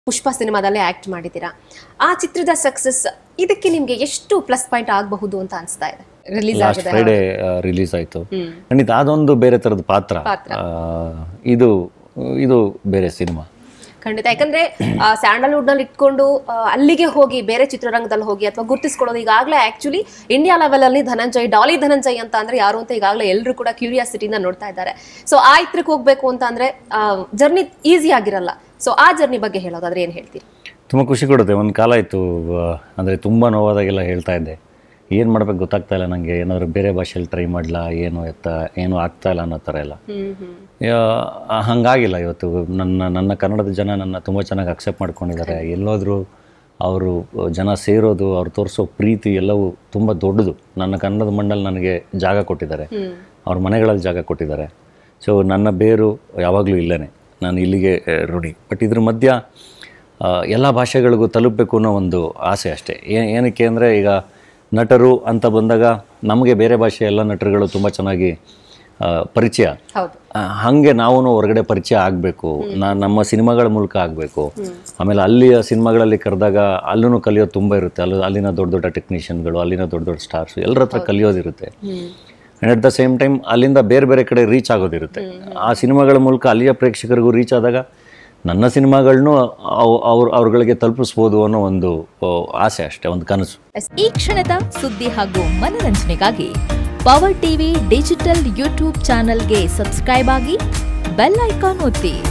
ಪುಷ್ಪ ಸಿನಿಮಾದಲ್ಲೇ act ಮಾಡಿದ್ದೀರಾ ಆ ಚಿತ್ರದ ಸಕ್ಸಸ್ ಇದಕ್ಕೆ ನಿಮ್ಗೆ ಎಷ್ಟು ಪ್ಲಸ್ ಪಾಯಿಂಟ್ ಆಗಬಹುದು ಅಂತ ಅನಿಸ್ತಾ ಇದೆ ರಿಲೀಸ್ ಲಾಸ್ಟ್ ಆಗಿದೆ ಫ್ರೈಡೆ ರಿಲೀಸ್ ಆಯಿತು ಖಂಡಿತ ಅದೊಂದು ಬೇರೆ ಥರದ ಪಾತ್ರ ಪಾತ್ರ. ಆ, ಇದು ಇದು ಬೇರೆ ಸಿನಿಮಾ ಖಂಡಿತ ಯಾಕಂದ್ರೆ ಸ್ಯಾಂಡಲ್ವುಡ್ ನಲ್ಲಿ ಇಟ್ಕೊಂಡು ಆ, ಅಲ್ಲಿಗೆ ಹೋಗಿ ಬೇರೆ ಚಿತ್ರರಂಗದಲ್ಲಿ ಹೋಗಿ ಅಥವಾ ಗುರುತಿಸ್ಕೊಳ್ಳೋದು ಈಗಾಗಲೇ ಆಕ್ಚುಲಿ ಇಂಡಿಯಾ ಲೆವೆಲ್ ಅಲ್ಲಿ ಧನಂಜಯ್ ಡಾಲಿ ಧನಂಜಯ್ ಅಂತ ಅಂದ್ರೆ ಯಾರು ಅಂತ ಈಗಾಗಲೇ ಎಲ್ಲರೂ ಕೂಡ ಕ್ಯೂರಿಯಾಸಿಟಿಯಿಂದ ನೋಡ್ತಾ ಇದ್ದಾರೆ ಸೊ ಆ ಇತ್ರಕ್ಕೆ ಹೋಗ್ಬೇಕು ಅಂತ ಅಂದ್ರೆ ಜರ್ನಿ ಈಸಿ ಆಗಿರಲ್ಲ ಸೊ ಆ ಜರ್ನಿ ಬಗ್ಗೆ ಹೇಳೋದಾದ್ರೆ ಏನ್ ಹೇಳ್ತೀರಿ ತುಂಬ ಖುಷಿ ಕೊಡುತ್ತೆ ಒಂದು ಕಾಲ ಇತ್ತು ಅಂದರೆ ತುಂಬ ನೋವಾದಾಗೆಲ್ಲ ಹೇಳ್ತಾ ಇದ್ದೆ ಏನು ಮಾಡ್ಬೇಕು ಗೊತ್ತಾಗ್ತಾ ಇಲ್ಲ ನನಗೆ ಏನಾದರೂ ಬೇರೆ ಭಾಷೆಯಲ್ಲಿ ಟ್ರೈ ಮಾಡಲಾ ಏನು ಎತ್ತ ಏನು ಆಗ್ತಾ ಇಲ್ಲ ಅನ್ನೋ ಥರ ಎಲ್ಲ ಹ್ಮ್ ಹ್ಮ್ ಯಾ- ಹಂಗಾಗಿಲ್ಲ ಇವತ್ತು ನನ್ನ ನನ್ನ ಕನ್ನಡದ ಜನ ನನ್ನ ತುಂಬ ಚೆನ್ನಾಗಿ ಅಕ್ಸೆಪ್ಟ್ ಮಾಡ್ಕೊಂಡಿದ್ದಾರೆ ಎಲ್ಲೋದ್ರು ಅವರು ಜನ ಸೇರೋದು ಅವ್ರು ತೋರಿಸೋ ಪ್ರೀತಿ ಎಲ್ಲವೂ ತುಂಬ ದೊಡ್ಡದು ನನ್ನ ಕನ್ನಡದ ಮಣ್ಣಲ್ಲಿ ನನಗೆ ಜಾಗ ಕೊಟ್ಟಿದ್ದಾರೆ ಹ್ಮ್ ಅವ್ರ ಮನೆಗಳಲ್ಲಿ ಜಾಗ ಕೊಟ್ಟಿದ್ದಾರೆ ಸೊ ನನ್ನ ಬೇರು ಯಾವಾಗಲೂ ಇಲ್ಲೇ ನಾನು ಇಲ್ಲಿಗೆ ಆ, ರೂಢಿ ಬಟ್ ಇದ್ರ ಮಧ್ಯ ಎಲ್ಲ ಭಾಷೆಗಳಿಗೂ ತಲುಪಬೇಕು ಅನ್ನೋ ಒಂದು ಆಸೆ ಅಷ್ಟೇ ಏ- ಏನಕ್ಕೆ ಅಂದರೆ ಈಗ ನಟರು ಅಂತ ಬಂದಾಗ ನಮಗೆ ಬೇರೆ ಭಾಷೆ ಎಲ್ಲ ನಟರುಗಳು ತುಂಬ ಚೆನ್ನಾಗಿ ಆ, ಪರಿಚಯ ಹೌದು ಆ, ಹಾಗೆ ನಾವು ಹೊರಗಡೆ ಪರಿಚಯ ಆಗಬೇಕು ನಾ ನಮ್ಮ ಸಿನಿಮಾಗಳ ಮೂಲಕ ಆಗಬೇಕು ಆಮೇಲೆ ಅಲ್ಲಿಯ ಸಿನಿಮಾಗಳಲ್ಲಿ ಕರೆದಾಗ ಅಲ್ಲೂ ಕಲಿಯೋದು ತುಂಬ ಇರುತ್ತೆ ಅಲ್ಲಿ ಅಲ್ಲಿನ ದೊಡ್ಡ ದೊಡ್ಡ ಟೆಕ್ನಿಷಿಯನ್ಗಳು ಅಲ್ಲಿನ ದೊಡ್ಡ ದೊಡ್ಡ ಸ್ಟಾರ್ಸ್ ಎಲ್ಲರ ಹತ್ರ ಕಲಿಯೋದಿರುತ್ತೆ hmm and at the same time ಅಲ್ಲಿಂದ ಬೇರೆ ಬೇರೆ ಕಡೆ ರೀಚ್ ಆಗೋದಿರುತ್ತೆ ಆ ಸಿನಿಮಾಗಳ ಮೂಲಕ ಅಲ್ಲಿಯ ಪ್ರೇಕ್ಷಕರಿಗೂ ರೀಚ್ ಆದಾಗ ನನ್ನ ಸಿನಿಮಾಗಳನ್ನೂ ಅವ್ರು ಅವ್ರುಗಳಿಗೆ ತಲುಪಿಸ್ಬೋದು ಅನ್ನೋ ಒಂದು ಆ, ಆಸೆ ಅಷ್ಟೇ ಒಂದು ಕನಸು ಈ ಕ್ಷಣದ ಸುದ್ದಿ ಹಾಗೂ ಮನರಂಜನೆಗಾಗಿ ಪವರ್ ಟಿವಿ ಡಿಜಿಟಲ್ ಯೂಟ್ಯೂಬ್ ಚಾನೆಲ್ಗೆ ಸಬ್ಸ್ಕ್ರೈಬ್ ಆಗಿ ಬೆಲ್ ಐಕಾನ್ ಒತ್ತಿ